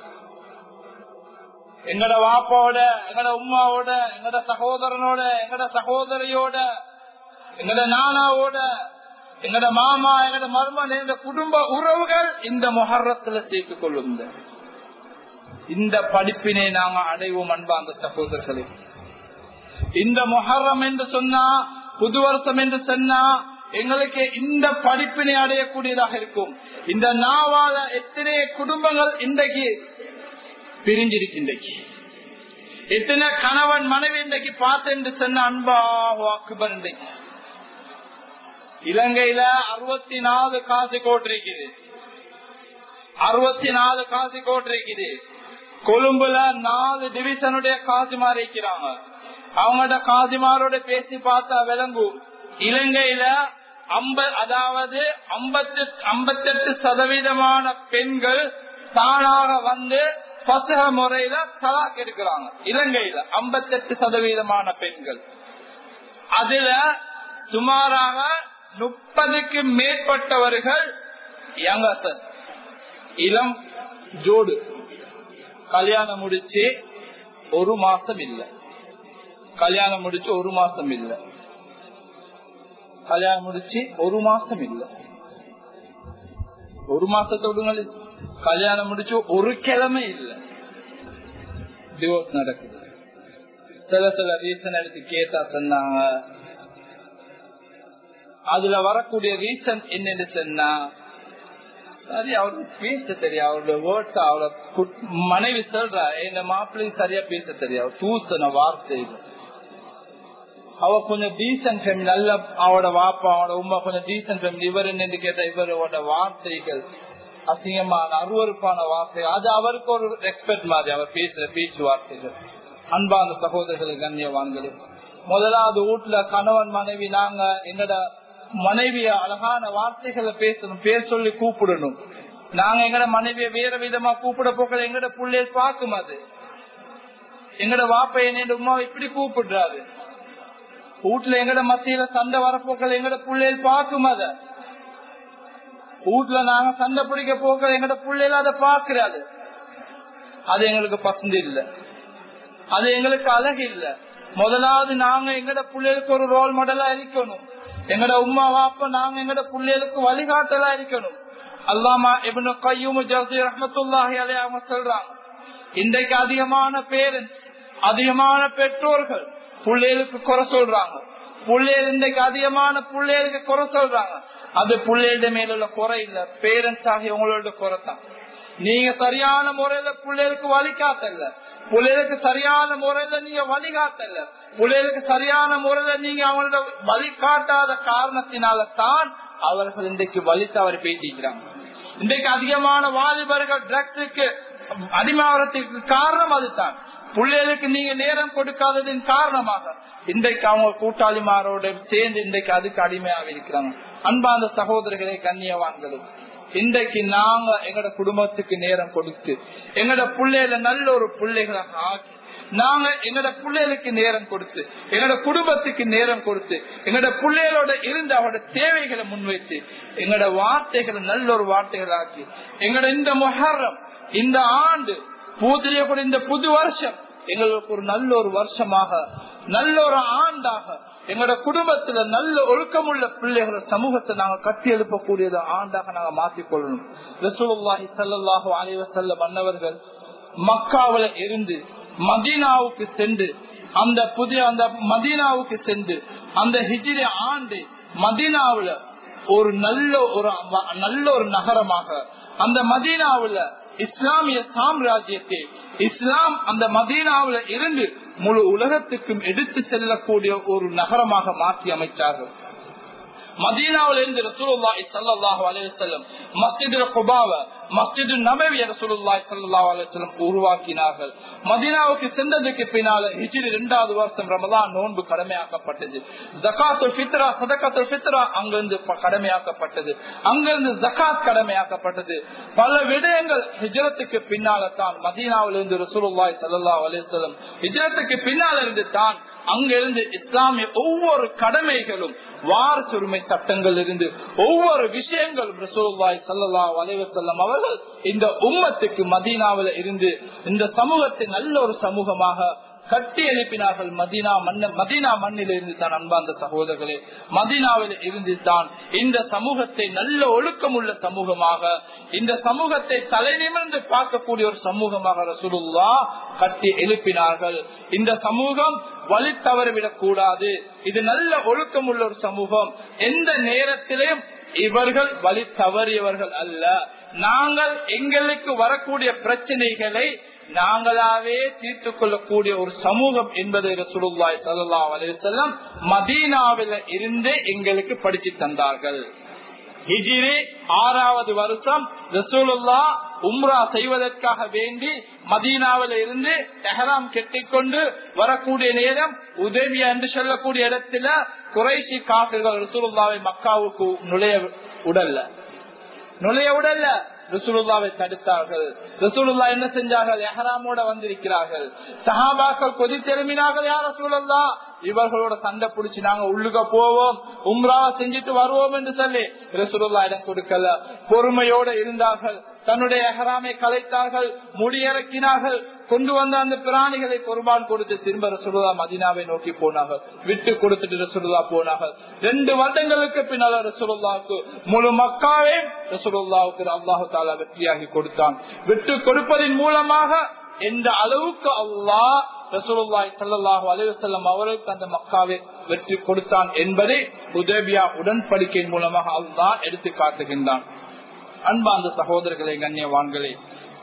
எங்கட வாப்பாவோட எங்கட உமாவோட எங்கட சகோதரனோட எங்கட சகோதரியோட எங்கட நானாவோட எங்கட மாமா எங்கட மருமன் எங்க குடும்ப உறவுகள் இந்த மொஹர்ரத்துல சேர்த்துக் கொள்ளும் இந்த படிப்பினை நாங்க அடைவோம் அன்பா அந்த சகோதரர்களே இந்த மொஹர்ரம் என்று சொன்னா புது வருஷம் என்று சொன்னா எங்களுக்கு இந்த படிப்பினை அடையக்கூடியதாக இருக்கும் இந்த நாவால எத்தனை குடும்பங்கள் இன்றைக்கு பிரிஞ்சிருக்கு எத்தனை கணவன் மனைவி இன்றைக்கு பார்த்து என்று சொன்ன அன்பா அக்பர் இன்றைக்கு இலங்கையில அறுபத்தி நாலு காசு கோட்டு இருக்குது அறுபத்தி நாலு காசு கோட்டு இருக்குது கொழும்புல நாலு டிவிஷனுடைய காசிமார் இருக்கிறாங்க அவங்களோட காசிமாரோட பேசி பார்த்தா விளங்கும் இலங்கையில அதாவது ஐம்பத்தெட்டு சதவீதமான பெண்கள் தானாக வந்து பசக முறையில தலாக் எடுக்கிறாங்க இலங்கையில ஐம்பத்தெட்டு சதவீதமான பெண்கள் அதுல சுமாராக முப்பதுக்கு மேற்பட்டவர்கள் யங்கசன் இளம் ஜோடு கல்யாணம் முடிச்சு ஒரு மாசம் இல்ல கல்யாணம் முடிச்சு ஒரு மாசம் இல்ல கல்யாணம் முடிச்சு ஒரு மாசம் இல்ல ஒரு மாசத்தை விடுங்க கல்யாணம் முடிச்சு ஒரு கிழமை இல்ல டிவோர்ஸ் நடக்குது சில சில ரீசன் எடுத்து கேட்டா சொன்னாங்க அதுல வரக்கூடிய ரீசன் என்னன்னு சொன்னா சரி அவருக்கு பேச தெரியும் அவரோட வேர்ட்ஸ் அவளோட மனைவி சொல்றா என் மாப்பிள்ளைக்கு சரியா பேச தெரியும் தூசன வார்த்தை அவ கொஞ்சம் டீசன்ட் ஃபேமிலி நல்ல அவட வாப்பா அவட உமா கொஞ்சம் டீசன்ட் ஃபேமிலி இவர் என்ன கேட்டா இவரோட வார்த்தைகள் அசிங்கமான அருவறுப்பான வார்த்தை அது அவருக்கு ஒரு ரெஸ்பெக்ட் மாதிரி அவர் பேசுற பேச்சு வார்த்தைகள் அன்பான சகோதரர்கள் கண்ணியவான்களே முதலாவது வீட்டுல கணவன் மனைவி நாங்க என்னோட மனைவிய அழகான வார்த்தைகளை பேசணும் பேர் சொல்லி கூப்பிடணும் நாங்க எங்கட மனைவிய வேற விதமா கூப்பிட போக்கள் எங்கட புள்ளைய பார்க்கும் அது எங்கட வாப்ப என்ன உமா இப்படி கூப்பிடுறாரு வீட்டுல எங்கட மத்தியில சண்டை வரப்போக்கள் எங்கட புள்ளையில் பார்க்கும் அத வீட்டுல நாங்க சண்டை பிடிக்க போக்கள் எங்கட புள்ளையில அதை பாக்குறாரு அது எங்களுக்கு பசந்து இல்ல அது எங்களுக்கு அழகு இல்ல முதலாவது நாங்க எங்கட பிள்ளைகளுக்கு ஒரு ரோல் மாடலா இருக்கணும் எங்கட உமா வாப்ப நாங்க எங்கட பிள்ளைகளுக்கு வழிகாட்டலா இருக்கணும் அல்லாமா இவனு கையும் ஜசி ரஹமத்துல்லாஹி அலே அவங்க சொல்றாங்க இன்றைக்கு அதிகமான பேரண்ட்ஸ் அதிகமான பெற்றோர்கள் பிள்ளைகளுக்கு குறை சொல்றாங்க பிள்ளைகள் இன்றைக்கு அதிகமான பிள்ளைகளுக்கு குறை சொல்றாங்க அது பிள்ளைகள மேல உள்ள குறை இல்ல பேரண்ட்ஸ் ஆகிய உங்களோட குறை தான் நீங்க சரியான முறையில பிள்ளைகளுக்கு வழிகாட்டல பிள்ளைகளுக்கு சரியான முறையில நீங்க வழிகாட்டல பிள்ளைகளுக்கு சரியான முறையில நீங்க அவங்களோட வழிகாட்டாத காரணத்தினால தான் அவர்கள் இன்றைக்கு வழி தவறி பேசிக்கிறாங்க இன்றைக்கு அதிகமான வாலிபர்கள் ட்ரக்ஸுக்கு அடிமாவரத்துக்கு காரணம் அதுதான் பிள்ளைகளுக்கு நீங்க நேரம் கொடுக்காததின் காரணமாக இன்றைக்கு அவங்க கூட்டாளிமாரோட சேர்ந்து இன்றைக்கு அதுக்கு அடிமையாக இருக்கிறாங்க அன்பாந்த சகோதரர்களே கண்ணியவான்களே இன்றைக்கு நாங்க எங்கட குடும்பத்துக்கு நேரம் கொடுத்து எங்கட பிள்ளைகள நல்ல ஒரு பிள்ளைகளாக ஆக்கி நாங்க எங்கட பிள்ளைகளுக்கு நேரம் கொடுத்து எங்கட குடும்பத்துக்கு நேரம் கொடுத்து எங்கட பிள்ளைகளோட இருந்து அவரோட தேவைகளை முன்வைத்து எங்கட வார்த்தைகளை நல்ல ஒரு வார்த்தைகள் ஆக்கி எங்கட இந்த மொஹரம் இந்த ஆண்டு பூத்திரியக்கூடிய இந்த புது வருஷம் எங்களுக்கு ஒரு நல்ல ஒரு வருஷமாக நல்ல ஒரு ஆண்டாக எங்களோட குடும்பத்துல நல்ல ஒழுக்கமுள்ள பிள்ளைகள சமூகத்தை நாங்க கட்டி எழுப்பக்கூடியது ஆண்டாக நாங்க மாற்றிக்கொள்ளணும் ரசூலுல்லாஹி ஸல்லல்லாஹு அலைஹி வஸல்லம் அன்னவர்கள் மக்காவில இருந்து மதீனாவுக்கு சென்று அந்த புதிய அந்த மதீனாவுக்கு சென்று அந்த ஹிஜ்ரி ஆண்டு மதீனாவுல ஒரு நல்ல ஒரு நல்ல ஒரு நகரமாக அந்த மதீனாவுல இஸ்லாமிய சாம்ராஜ்யத்தை இஸ்லாம் அந்த மதீனாவுல இருந்து முழு உலகத்துக்கும் எடுத்து செல்லக்கூடிய ஒரு நகரமாக மாற்றி அமைச்சார்கள் மதீனாவில இருந்து ரசூலுல்லாஹி ஸல்லல்லாஹு அலைஹி வஸல்லம் மஸ்ஜித் குபாவ மஸ்ஜித் நபவி ரசூலுல்லாஹி ஸல்லல்லாஹு அலைஹி வஸல்லம் உருவாக்கினார்கள் மதீனாவுக்கு சென்றதுக்கு பின்னால ஹிஜ்ரி இரண்டாவது வருஷம் ரமலான் நோன்பு கடமையாக்கப்பட்டது ஜகாத்துல் ஃபித்ரா சதகத்துல் ஃபித்ரா அங்கிருந்து கடமையாக்கப்பட்டது அங்கிருந்து ஜகாத் கடமையாக்கப்பட்டது பல விடயங்கள் ஹிஜ்ரத்துக்கு பின்னால தான் மதீனாவிலிருந்து ரசூலுல்லாஹி ஸல்லல்லாஹு அலைஹி வஸல்லம் ஹிஜ்ரத்துக்கு பின்னால இருந்து தான் அங்கிருந்து இஸ்லாமிய ஒவ்வொரு கடமைகளும் வாரசுரிமை சட்டங்கள் இருந்து ஒவ்வொரு விஷயங்களும் ரசூலுல்லாய் சல்லா வலைவசல்லம் அவர்கள் இந்த உம்மத்துக்கு மதீனாவில இருந்து இந்த சமூகத்தை நல்ல ஒரு சமூகமாக கட்டி எழுப்பினார்கள் மதீனா மண்ண மதீனா மண்ணில் இருந்து தான் அன்பார்ந்த சகோதரர்களே மதீனாவில் இருந்து தான் இந்த சமூகத்தை நல்ல ஒழுக்கமுள்ள சமூகமாக இந்த சமூகத்தை தலை நிமிர்ந்து பார்க்கக்கூடிய ஒரு சமூகமாக ரசூலுல்லா கட்டி எழுப்பினார்கள் இந்த சமூகம் வழி தவறிவிடக் கூடாது இது நல்ல ஒழுக்கமுள்ள ஒரு சமூகம் எந்த நேரத்திலும் இவர்கள் வழி தவறியவர்கள் அல்ல நாங்கள் எங்களுக்கு வரக்கூடிய பிரச்சனைகளை நாங்களாவே தீர்த்து கொள்ளக்கூடிய ஒரு சமூகம் என்பதை ரசூலுல்லாய் சல்லா அலிசல்லாம் மதீனாவில இருந்து எங்களுக்கு படிச்சு தந்தார்கள் ஹிஜிரி ஆறாவது வருஷம் ரசூலுல்லா உம்ரா செய்வதற்காக வேண்டி மதீனாவில இருந்து தெஹராம் கெட்டிக்கொண்டு வரக்கூடிய நேரம் உதவியா என்று சொல்லக்கூடிய இடத்துல குறைசி காப்பிர்கள் ரசூலுல்லாவை மக்காவுக்கு நுழைய உடல்ல நுழைய உடல்ல ரசூலுல்லாவை தடுத்தார்கள் ரசூலுல்லா என்ன செஞ்சார்கள் எஹராமோட வந்திருக்கிறார்கள் சஹாபாக்கள் கொதி திரும்பினார்கள் யார் ரசூலுல்லா இவர்களோட சண்டை பிடிச்சு நாங்க உள்ளுக போவோம் உம்ராவை செஞ்சுட்டு வருவோம் என்று சொல்லி ரசூலுல்லா இடம் கொடுக்கல பொறுமையோட இருந்தார்கள் தன்னுடைய எஹராமை கலைத்தார்கள் முடியிறக்கினார்கள் கொண்டு வந்த அந்த பிராணிகளை குர்பான் கொடுத்து திரும்ப ரசூலுல்லா மதினாவை நோக்கி போனார்கள் விட்டு கொடுத்துட்டு ரசூலுல்லா போனார்கள் ரெண்டு வருடங்களுக்கு பின்னால ரசூலுல்லாவுக்கு முழு மக்காவே ரசூலுல்லாவுக்கு அல்லாஹு தாலா வெற்றியாகி கொடுத்தான் விட்டு கொடுப்பதன் மூலமாக எந்த அளவுக்கு அல்லாஹ் ரசூலுல்லாய் சல்லாஹு அலைவசல்லம் அவர்களுக்கு அந்த மக்காவை வெற்றி கொடுத்தான் என்பதை உதவியா உடன்படிக்கையின் மூலமாக அல்லாஹ் எடுத்து காட்டுகின்றான் அன்பா அந்த சகோதரர்களே கண்ணியவான்களே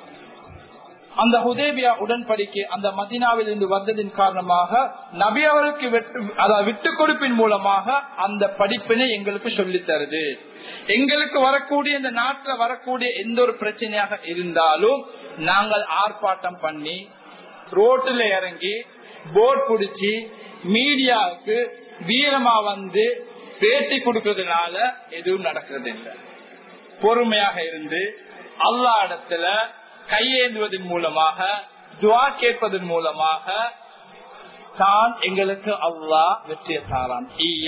அந்த ஹுதேபியா உடன்படிக்கை அந்த மதினாவில் இருந்து வந்ததின் காரணமாக நபி அவருக்கு விட்டு கொடுப்பின் மூலமாக அந்த படிப்பினை எங்களுக்கு சொல்லி தருது எங்களுக்கு வரக்கூடிய இந்த நாட்டில் வரக்கூடிய எந்த ஒரு பிரச்சனையாக இருந்தாலும் நாங்கள் ஆர்ப்பாட்டம் பண்ணி ரோட்டில் இறங்கி போட் பிடிச்சி மீடியாவுக்கு வீரமா வந்து பேட்டி கொடுக்கறதுனால எதுவும் நடக்கிறது இல்லை பொறுமையாக இருந்து அல்லா இடத்துல கையேந்துவதன் மூலமாக துவா கேட்பதன் மூலமாக தான் எங்களுக்கு அல்லா வெற்றியை தாரான்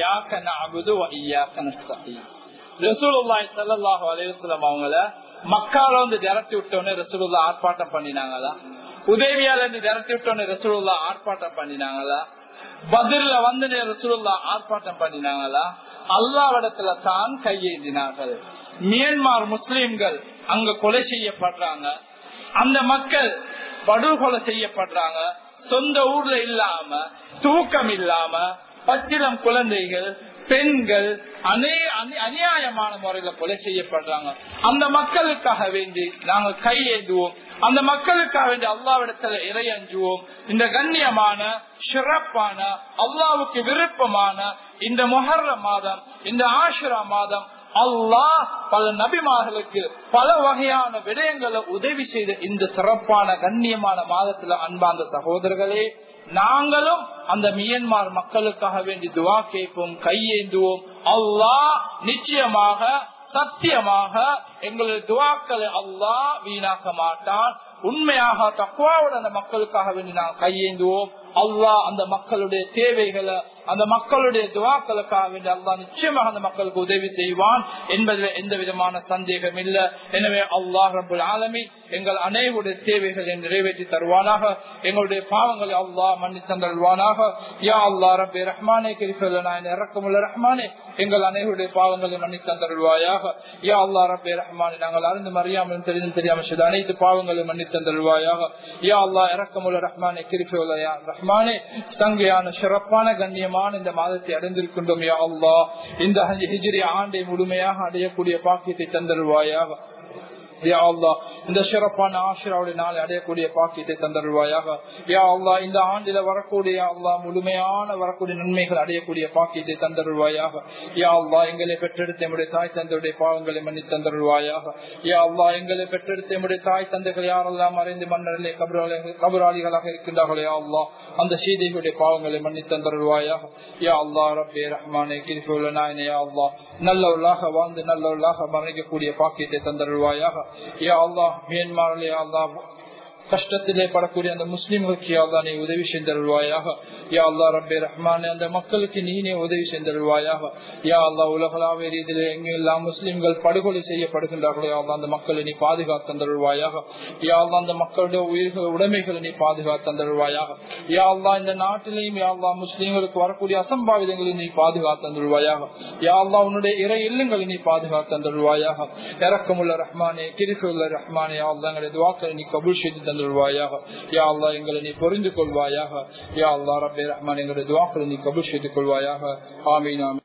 அவங்கள மக்கால வந்து திரட்டி விட்டோன்னு ரசூலுல்லா ஆர்ப்பாட்டம் பண்ணினாங்களா உதவியால இருந்து திரட்டி விட்டோன்னு ரசூலுல்லா ஆர்ப்பாட்டம் பண்ணினாங்களா பதில வந்து ரசூலுல்லா ஆர்ப்பாட்டம் பண்ணினாங்களா அல்லாவிடத்துல தான் கையேந்தினார்கள் மியான்மார் முஸ்லிம்கள் அங்க கொலை செய்யப்படுறாங்க அந்த மக்கள் படுகொலை செய்யப்படுறாங்க சொந்த ஊர்ல இல்லாம தூக்கம் இல்லாம பச்சிலம் குழந்தைகள் பெண்கள் அநே அநியாயமான முறையில கொலை செய்யப்படுறாங்க அந்த மக்களுக்காக வேண்டி நாங்கள் கையேந்துவோம் அந்த மக்களுக்காக வேண்டி அல்லாவிடத்துல இறையஞ்சுவோம் இந்த கண்ணியமான சிறப்பான அல்லாவுக்கு விருப்பமான இந்த மொஹர்ர மாதம் இந்த ஆஷுரா மாதம் அல்லாஹ் பல நபிமார்களுக்கு பல வகையான விடயங்களை உதவி செய்த இந்த சிறப்பான கண்ணியமான மாதத்துல அன்பாந்த சகோதரர்களே நாங்களும் அந்த மியன்மார் மக்களுக்காக வேண்டி துவா கேட்போம் கையேந்துவோம் அல்லாஹ் நிச்சயமாக சத்தியமாக எங்களுடைய துவாக்களை அல்லாஹ் வீணாக்க மாட்டான் உண்மையாக தக்குவாவோட அந்த மக்களுக்காக வேண்டி நாங்கள் கையேந்துவோம் அல்லாஹ் அந்த மக்களுடைய தேவைகளை அந்த மக்களுடைய துவாக்களுக்காக வேண்டி அல்லா நிச்சயமாக அந்த மக்களுக்கு உதவி செய்வான் என்பதில் எந்த விதமான சந்தேகம் இல்லை எனவே அல்லாஹ் ரபுல் ஆலமி எங்கள் அனைவருடைய தேவைகளை நிறைவேற்றி தருவானாக எங்களுடைய பாவங்களை அல்லாஹ் மன்னி தந்தருவானாக யா அல்லா ரபே ரஹ்மானே கிரிஃபல்ல நான் இறக்கமுள்ள ரஹ்மானே எங்கள் அனைவருடைய பாவங்களை மன்னி தந்தருவாயாக யா அல்லா ரபே ரஹ்மானே நாங்கள் அறிந்து அறியாமலும் தெரிந்து தெரியாமல் செய்த அனைத்து பாவங்களையும் மன்னி தந்தருவாயாக யா அல்லா இறக்கமுள்ள ரஹ்மானே கிரிஃபல்ல யா ரஹ்மானே சங்கையான சிறப்பான கண்ணியமான இந்த மாதத்தை அடைந்திருக்கின்றோம் யா அல்லா இந்த ஹிஜ்ரி ஆண்டை முழுமையாக அடையக்கூடிய பாக்கியத்தை தந்தருவாயாக யா அல்லா இந்த சிறப்பான ஆசிராவுடைய நாளை அடையக்கூடிய பாக்கியத்தை தந்தருவாயாக யா அல்லா இந்த ஆண்டில வரக்கூடிய அல்லா முழுமையான வரக்கூடிய நன்மைகள் அடையக்கூடிய பாக்கியத்தை தந்தருவாயாக யா அல்லா எங்களை பெற்றெடுத்த எம்முடைய தாய் தந்தையுடைய பாவங்களை மன்னி தந்தருவாயாக யா அல்லா எங்களை பெற்றெடுத்த எம்முடைய தாய் தந்தைகள் யாரெல்லாம் மறைந்து மன்னரிலே கபராளிகளாக இருக்கின்றார்களே யா அல்லா அந்த சீதைகளுடைய பாவங்களை மன்னி தந்தருவாயாக யா அல்லா ரப்பே ரஹ்மானே கிரிஃபுல்ல நாயனே யா அல்லா நல்லவர்களாக வாழ்ந்து நல்லவர்களாக மறைக்கக்கூடிய பாக்கியத்தை தந்தருவாயாக யா அல்லா மியன்மாரிலே அல்லா கஷ்டத்திலே படக்கூடிய அந்த முஸ்லிம்களுக்கு யாழ்லா நீ உதவி சென்றருவாயாக யா அல்லா ரப்பே ரஹ்மான் அந்த மக்களுக்கு நீனே உதவி சென்றருவாயாக யா அல்லா உலகளாவிய ரீதியிலே எங்கெல்லாம் முஸ்லிம்கள் படுகொலை செய்யப்படுகின்றார்களோ யாழ்லா அந்த மக்களை நீ பாதுகாத்தந்தருவாயாக யா அல்லா அந்த மக்களுடைய உயிர்கள் உடைமைகளை நீ பாதுகாத்தந்தருவாயாக யா அல்லா இந்த நாட்டிலையும் யா அல்லா முஸ்லிம்களுக்கு வரக்கூடிய அசம்பாவிதங்களை நீ பாதுகாத்தந்தருவாயாக யா அல்லா உன்னுடைய இறை இல்லங்களை நீ பாதுகாத்தந்தருவாயாக இறக்கமுள்ள ரஹ்மானே கிரிக்குள்ள ரஹ்மானே யா அல்லா எங்களுடைய துவாக்களை நீ கபூல் செய்து தந்துருவாயாக யா அல்லா எங்களை நீ புரிந்து கொள்வாயாக யா அல்லா ரபே ரஹ்மான் எங்களுடைய துவாக்களை நீ கபூல் செய்து கொள்வாயாக ஆமீன்